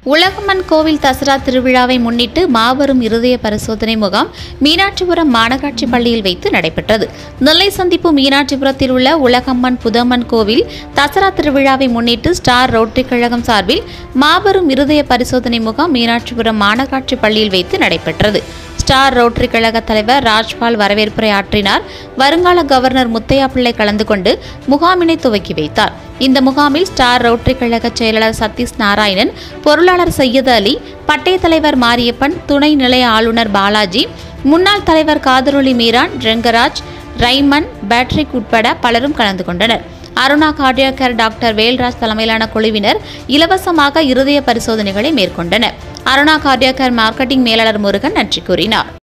உலகம்மன் கோவில் தசரா திருவிழாவை முன்னிட்டு மாபெரும் இருதய பரிசோதனை முகாம் மீனாட்சிபுரம் மாநகராட்சி பள்ளியில் வைத்து நடைபெற்றது நெல்லை சந்திப்பு மீனாட்சிபுரத்தில் உள்ள உலகம்மன் புதம்மன் கோவில் தசரா திருவிழாவை முன்னிட்டு ஸ்டார் ரோட்டரி கழகம் சார்பில் மாபெரும் இருதய பரிசோதனை முகாம் மீனாட்சிபுரம் மாநகராட்சி பள்ளியில் வைத்து நடைபெற்றது ஸ்டார் ரோட்டரி கழக தலைவர் ராஜ்பால் வரவேற்புரை ஆற்றினார் வருங்கால கவர்னர் முத்தையா பிள்ளை கலந்து கொண்டு முகாமினை துவக்கி வைத்தார் இந்த முகாமில் ஸ்டார் ரோட்டரி கழக செயலாளர் சதீஷ் நாராயணன் பொருளாளர் சையது அலி பட்டய தலைவர் மாரியப்பன் துணை நிலைய ஆளுநர் பாலாஜி முன்னாள் தலைவர் காதரொலி மீரான் ரெங்கராஜ் ரைமன் பேட்ரிக் உட்பட பலரும் கலந்து கொண்டனர் Aruna cardio care doctor Velraj தலைமையிலான குழுவினர் இலவசமாக இருதய பரிசோதனைகளை மேற்கொண்டனர் அருணா கார்டியோ கேர் மார்க்கெட்டிங் மேலாளர் முருகன் நன்றி கூறினார்